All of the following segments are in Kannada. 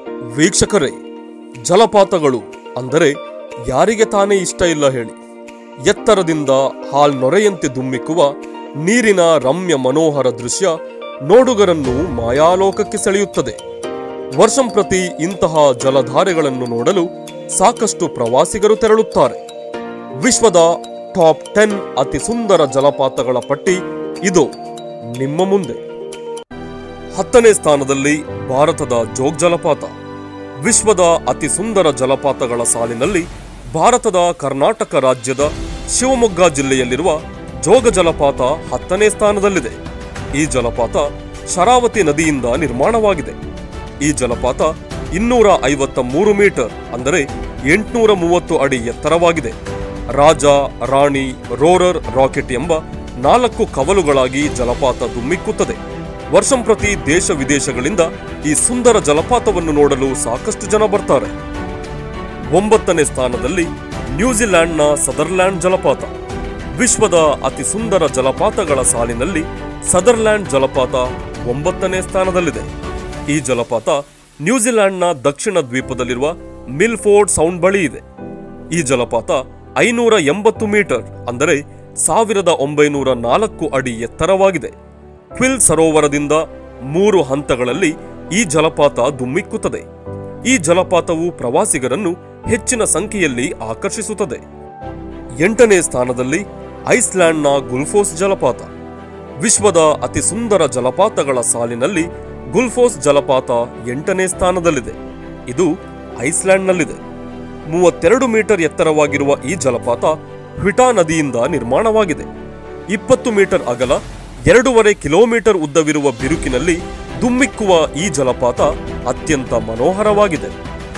ವೀಕ್ಷಕರೇ ಜಲಪಾತಗಳು ಅಂದರೆ ಯಾರಿಗೆ ತಾನೇ ಇಷ್ಟ ಇಲ್ಲ ಹೇಳಿ ಎತ್ತರದಿಂದ ಹಾಲ್ ನೊರೆಯಂತೆ ದುಮ್ಮಿಕ್ಕುವ ನೀರಿನ ರಮ್ಯ ಮನೋಹರ ದೃಶ್ಯ ನೋಡುಗರನ್ನು ಮಾಯಾಲೋಕಕ್ಕೆ ಸೆಳೆಯುತ್ತದೆ ವರ್ಷಂಪ್ರತಿ ಇಂತಹ ಜಲಧಾರೆಗಳನ್ನು ನೋಡಲು ಸಾಕಷ್ಟು ಪ್ರವಾಸಿಗರು ತೆರಳುತ್ತಾರೆ ವಿಶ್ವದ ಟಾಪ್ ಟೆನ್ ಅತಿ ಸುಂದರ ಜಲಪಾತಗಳ ಪಟ್ಟಿ ಇದು ನಿಮ್ಮ ಮುಂದೆ ಹತ್ತನೇ ಸ್ಥಾನದಲ್ಲಿ ಭಾರತದ ಜೋಗ್ ಜಲಪಾತ ವಿಶ್ವದ ಅತಿ ಸುಂದರ ಜಲಪಾತಗಳ ಸಾಲಿನಲ್ಲಿ ಭಾರತದ ಕರ್ನಾಟಕ ರಾಜ್ಯದ ಶಿವಮೊಗ್ಗ ಜಿಲ್ಲೆಯಲ್ಲಿರುವ ಜೋಗ ಜಲಪಾತ ಹತ್ತನೇ ಸ್ಥಾನದಲ್ಲಿದೆ ಈ ಜಲಪಾತ ಶರಾವತಿ ನದಿಯಿಂದ ನಿರ್ಮಾಣವಾಗಿದೆ ಈ ಜಲಪಾತ ಇನ್ನೂರ ಐವತ್ತ ಮೂರು ಮೀಟರ್ ಅಂದರೆ ಎಂಟುನೂರ ಮೂವತ್ತು ಅಡಿ ಎತ್ತರವಾಗಿದೆ ರಾಜ ರಾಣಿ ರೋರರ್ ರಾಕೆಟ್ ಎಂಬ ನಾಲ್ಕು ಕವಲುಗಳಾಗಿ ಜಲಪಾತ ದುಮ್ಮಿಕ್ಕುತ್ತದೆ ವರ್ಷಂಪ್ರತಿ ದೇಶ ವಿದೇಶಗಳಿಂದ ಈ ಸುಂದರ ಜಲಪಾತವನ್ನು ನೋಡಲು ಸಾಕಷ್ಟು ಜನ ಬರ್ತಾರೆ ಒಂಬತ್ತನೇ ಸ್ಥಾನದಲ್ಲಿ ನ್ಯೂಜಿಲೆಂಡ್ನ ಸದರ್ಲ್ಯಾಂಡ್ ಜಲಪಾತ ವಿಶ್ವದ ಅತಿ ಸುಂದರ ಜಲಪಾತಗಳ ಸಾಲಿನಲ್ಲಿ ಸದರ್ಲ್ಯಾಂಡ್ ಜಲಪಾತ ಒಂಬತ್ತನೇ ಸ್ಥಾನದಲ್ಲಿದೆ ಈ ಜಲಪಾತ ನ್ಯೂಜಿಲೆಂಡ್ನ ದಕ್ಷಿಣ ದ್ವೀಪದಲ್ಲಿರುವ ಮಿಲ್ಫೋರ್ಡ್ ಸೌಂಡ್ ಬಳಿ ಇದೆ ಈ ಜಲಪಾತ ಐನೂರ ಎಂಬತ್ತು ಮೀಟರ್ ಅಂದರೆ ಸಾವಿರದ ಒಂಬೈನೂರ ನಾಲ್ಕು ಅಡಿ ಎತ್ತರವಾಗಿದೆ ಕ್ವಿಲ್ ಸರೋವರದಿಂದ ಮೂರು ಹಂತಗಳಲ್ಲಿ ಈ ಜಲಪಾತ ದುಮ್ಮಿಕ್ಕುತ್ತದೆ ಈ ಜಲಪಾತವು ಪ್ರವಾಸಿಗರನ್ನು ಹೆಚ್ಚಿನ ಸಂಖ್ಯೆಯಲ್ಲಿ ಆಕರ್ಷಿಸುತ್ತದೆ ಎಂಟನೇ ಸ್ಥಾನದಲ್ಲಿ ಐಸ್ಲ್ಯಾಂಡ್ನ ಗುಲ್ಫೋಸ್ ಜಲಪಾತ ವಿಶ್ವದ ಅತಿ ಸುಂದರ ಜಲಪಾತಗಳ ಸಾಲಿನಲ್ಲಿ ಗುಲ್ಫೋಸ್ ಜಲಪಾತ ಎಂಟನೇ ಸ್ಥಾನದಲ್ಲಿದೆ ಇದು ಐಸ್ಲ್ಯಾಂಡ್ನಲ್ಲಿದೆ ಮೂವತ್ತೆರಡು ಮೀಟರ್ ಎತ್ತರವಾಗಿರುವ ಈ ಜಲಪಾತ ಹ್ವಿಟಾ ನದಿಯಿಂದ ನಿರ್ಮಾಣವಾಗಿದೆ ಇಪ್ಪತ್ತು ಮೀಟರ್ ಅಗಲ ಎರಡೂವರೆ ಕಿಲೋಮೀಟರ್ ಉದ್ದವಿರುವ ಬಿರುಕಿನಲ್ಲಿ ದುಮ್ಮಿಕ್ಕುವ ಈ ಜಲಪಾತ ಅತ್ಯಂತ ಮನೋಹರವಾಗಿದೆ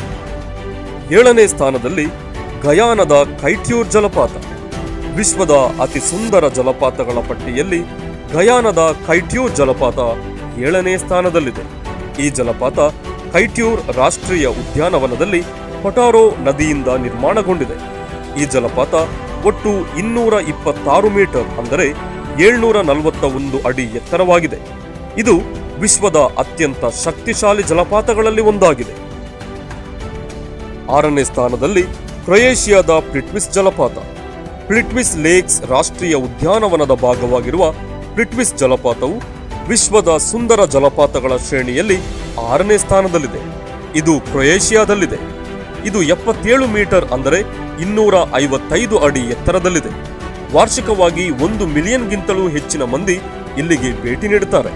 ಏಳನೇ ಸ್ಥಾನದಲ್ಲಿ ಗಯಾನದ ಕೈಟ್ಯೂರ್ ಜಲಪಾತ ವಿಶ್ವದ ಅತಿ ಸುಂದರ ಜಲಪಾತಗಳ ಪಟ್ಟಿಯಲ್ಲಿ ಗಯಾನದ ಕೈಟ್ಯೂರ್ ಜಲಪಾತ ಏಳನೇ ಸ್ಥಾನದಲ್ಲಿದೆ ಈ ಜಲಪಾತ ಕೈಟ್ಯೂರ್ ರಾಷ್ಟ್ರೀಯ ಉದ್ಯಾನವನದಲ್ಲಿ ಪೊಟಾರೋ ನದಿಯಿಂದ ನಿರ್ಮಾಣಗೊಂಡಿದೆ ಈ ಜಲಪಾತ ಒಟ್ಟು ಇನ್ನೂರ ಇಪ್ಪತ್ತಾರು ಮೀಟರ್ ಅಂದರೆ ಏಳ್ನೂರ ನಲವತ್ತ ಒಂದು ಅಡಿ ಎತ್ತರವಾಗಿದೆ ಇದು ವಿಶ್ವದ ಅತ್ಯಂತ ಶಕ್ತಿಶಾಲಿ ಜಲಪಾತಗಳಲ್ಲಿ ಒಂದಾಗಿದೆ ಆರನೇ ಸ್ಥಾನದಲ್ಲಿ ಕ್ರೊಯೇಷಿಯಾದ ಪ್ಲಿಟ್ವಿಸ್ ಜಲಪಾತ ಪ್ಲಿಟ್ವಿಸ್ ಲೇಕ್ಸ್ ರಾಷ್ಟ್ರೀಯ ಉದ್ಯಾನವನದ ಭಾಗವಾಗಿರುವ ಪ್ಲಿಟ್ವಿಸ್ ಜಲಪಾತವು ವಿಶ್ವದ ಸುಂದರ ಜಲಪಾತಗಳ ಶ್ರೇಣಿಯಲ್ಲಿ ಆರನೇ ಸ್ಥಾನದಲ್ಲಿದೆ ಇದು ಕ್ರೊಯೇಷಿಯಾದಲ್ಲಿದೆ ಇದು ಎಪ್ಪತ್ತೇಳು ಮೀಟರ್ ಅಂದರೆ ಇನ್ನೂರ ಐವತ್ತೈದು ಅಡಿ ಎತ್ತರದಲ್ಲಿದೆ ವಾರ್ಷಿಕವಾಗಿ ಒಂದು ಮಿಲಿಯನ್ಗಿಂತಲೂ ಹೆಚ್ಚಿನ ಮಂದಿ ಇಲ್ಲಿಗೆ ಭೇಟಿ ನೀಡುತ್ತಾರೆ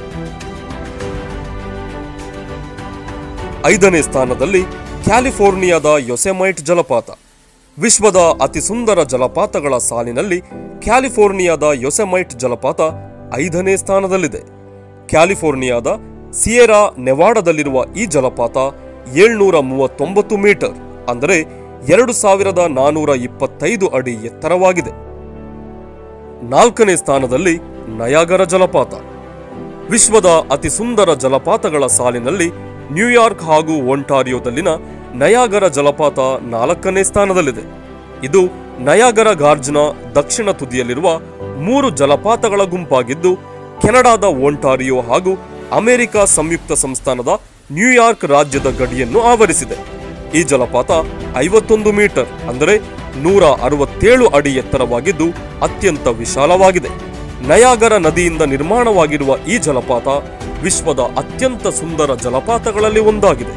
ಐದನೇ ಸ್ಥಾನದಲ್ಲಿ ಕ್ಯಾಲಿಫೋರ್ನಿಯಾದ ಯೊಸೆಮೈಟ್ ಜಲಪಾತ ವಿಶ್ವದ ಅತಿ ಸುಂದರ ಜಲಪಾತಗಳ ಸಾಲಿನಲ್ಲಿ ಕ್ಯಾಲಿಫೋರ್ನಿಯಾದ ಯೊಸೆಮೈಟ್ ಜಲಪಾತ ಐದನೇ ಸ್ಥಾನದಲ್ಲಿದೆ ಕ್ಯಾಲಿಫೋರ್ನಿಯಾದ ಸಿಯೆರಾ ನೆವಾಡದಲ್ಲಿರುವ ಈ ಜಲಪಾತ ಏಳ್ನೂರ ಮೂವತ್ತೊಂಬತ್ತು ಮೀಟರ್ ಅಂದರೆ ಎರಡು ಸಾವಿರದ ನಾನೂರ ಇಪ್ಪತ್ತೈದು ಅಡಿ ಎತ್ತರವಾಗಿದೆ ನಾಲ್ಕನೇ ಸ್ಥಾನದಲ್ಲಿ ನಯಾಗರ ಜಲಪಾತ ವಿಶ್ವದ ಅತಿ ಸುಂದರ ಜಲಪಾತಗಳ ಸಾಲಿನಲ್ಲಿ ನ್ಯೂಯಾರ್ಕ್ ಹಾಗೂ ಒಂಟಾರಿಯೋದಲ್ಲಿನ ನಯಾಗರ ಜಲಪಾತ ನಾಲ್ಕನೇ ಸ್ಥಾನದಲ್ಲಿದೆ ಇದು ನಯಾಗರ ಗಾರ್ಜ್ನ ದಕ್ಷಿಣ ತುದಿಯಲ್ಲಿರುವ ಮೂರು ಜಲಪಾತಗಳ ಗುಂಪಾಗಿದ್ದು ಕೆನಡಾದ ಒಂಟಾರಿಯೋ ಹಾಗೂ ಅಮೆರಿಕ ಸಂಯುಕ್ತ ಸಂಸ್ಥಾನದ ನ್ಯೂಯಾರ್ಕ್ ರಾಜ್ಯದ ಗಡಿಯನ್ನು ಆವರಿಸಿದೆ ಈ ಜಲಪಾತ ಐವತ್ತೊಂದು ಮೀಟರ್ ಅಂದರೆ ನೂರ ಅರವತ್ತೇಳು ಅಡಿ ಎತ್ತರವಾಗಿದ್ದು ಅತ್ಯಂತ ವಿಶಾಲವಾಗಿದೆ ನಯಾಗರ ನದಿಯಿಂದ ನಿರ್ಮಾಣವಾಗಿರುವ ಈ ಜಲಪಾತ ವಿಶ್ವದ ಅತ್ಯಂತ ಸುಂದರ ಜಲಪಾತಗಳಲ್ಲಿ ಒಂದಾಗಿದೆ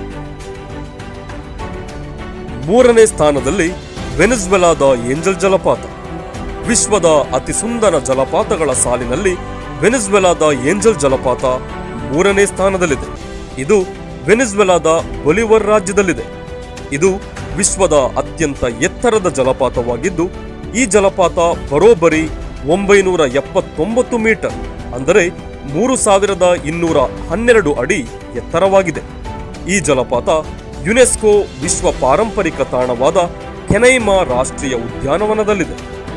ಮೂರನೇ ಸ್ಥಾನದಲ್ಲಿ ವೆನಿಸ್ವೆಲಾದ ಏಂಜಲ್ ಜಲಪಾತ ವಿಶ್ವದ ಅತಿ ಸುಂದರ ಜಲಪಾತಗಳ ಸಾಲಿನಲ್ಲಿ ವೆನಿಸ್ವೆಲಾದ ಏಂಜಲ್ ಜಲಪಾತ ಮೂರನೇ ಸ್ಥಾನದಲ್ಲಿದೆ ಇದು ವೆನಿಸ್ವೆಲಾದ ಬೊಲಿವರ್ ರಾಜ್ಯದಲ್ಲಿದೆ ಇದು ವಿಶ್ವದ ಅತ್ಯಂತ ಎತ್ತರದ ಜಲಪಾತವಾಗಿದ್ದು ಈ ಜಲಪಾತ ಬರೋಬ್ಬರಿ ಒಂಬೈನೂರ ಎಪ್ಪತ್ತೊಂಬತ್ತು ಮೀಟರ್ ಅಂದರೆ ಮೂರು ಸಾವಿರದ ಇನ್ನೂರ ಹನ್ನೆರಡು ಅಡಿ ಎತ್ತರವಾಗಿದೆ ಈ ಜಲಪಾತ ಯುನೆಸ್ಕೋ ವಿಶ್ವ ಪಾರಂಪರಿಕ ತಾಣವಾದ ಕೆನೈಮಾ ರಾಷ್ಟ್ರೀಯ ಉದ್ಯಾನವನದಲ್ಲಿದೆ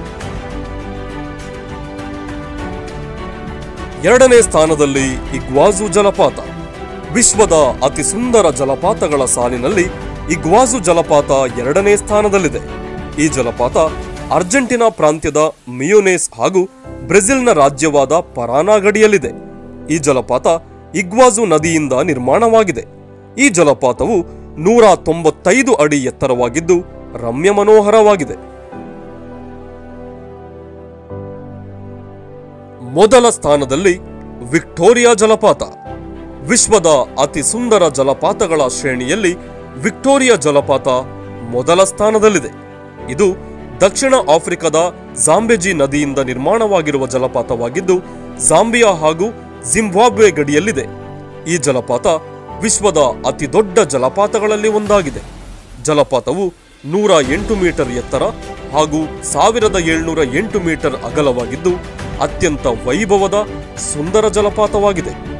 ಎರಡನೇ ಸ್ಥಾನದಲ್ಲಿ ಇಗ್ವಾಜು ಜಲಪಾತ ವಿಶ್ವದ ಅತಿ ಸುಂದರ ಜಲಪಾತಗಳ ಸಾಲಿನಲ್ಲಿ ಇಗ್ವಾಜು ಜಲಪಾತ ಎರಡನೇ ಸ್ಥಾನದಲ್ಲಿದೆ ಈ ಜಲಪಾತ ಅರ್ಜೆಂಟಿನಾ ಪ್ರಾಂತ್ಯದ ಮಿಯೋನೇಸ್ ಹಾಗೂ ಬ್ರೆಜಿಲ್ನ ರಾಜ್ಯವಾದ ಪರಾನಾ ಗಡಿಯಲ್ಲಿದೆ ಈ ಜಲಪಾತ ಇಗ್ವಾಜು ನದಿಯಿಂದ ನಿರ್ಮಾಣವಾಗಿದೆ ಈ ಜಲಪಾತವು ನೂರ ತೊಂಬತ್ತೈದು ಅಡಿ ಎತ್ತರವಾಗಿದ್ದು ರಮ್ಯ ಮನೋಹರವಾಗಿದೆ ಮೊದಲ ಸ್ಥಾನದಲ್ಲಿ ವಿಕ್ಟೋರಿಯಾ ಜಲಪಾತ ವಿಶ್ವದ ಅತಿ ಸುಂದರ ಜಲಪಾತಗಳ ಶ್ರೇಣಿಯಲ್ಲಿ ವಿಕ್ಟೋರಿಯಾ ಜಲಪಾತ ಮೊದಲ ಸ್ಥಾನದಲ್ಲಿದೆ ಇದು ದಕ್ಷಿಣ ಆಫ್ರಿಕಾದ ಜಾಂಬೆಜಿ ನದಿಯಿಂದ ನಿರ್ಮಾಣವಾಗಿರುವ ಜಲಪಾತವಾಗಿದ್ದು ಜಾಂಬಿಯಾ ಹಾಗೂ ಜಿಂಬಾಬ್ವೆ ಗಡಿಯಲ್ಲಿದೆ ಈ ಜಲಪಾತ ವಿಶ್ವದ ಅತಿ ದೊಡ್ಡ ಜಲಪಾತಗಳಲ್ಲಿ ಒಂದಾಗಿದೆ ಜಲಪಾತವು ನೂರ ಎಂಟು ಮೀಟರ್ ಎತ್ತರ ಹಾಗೂ ಸಾವಿರದ ಏಳ್ನೂರ ಎಂಟು ಮೀಟರ್ ಅಗಲವಾಗಿದ್ದು ಅತ್ಯಂತ ವೈಭವದ ಸುಂದರ ಜಲಪಾತವಾಗಿದೆ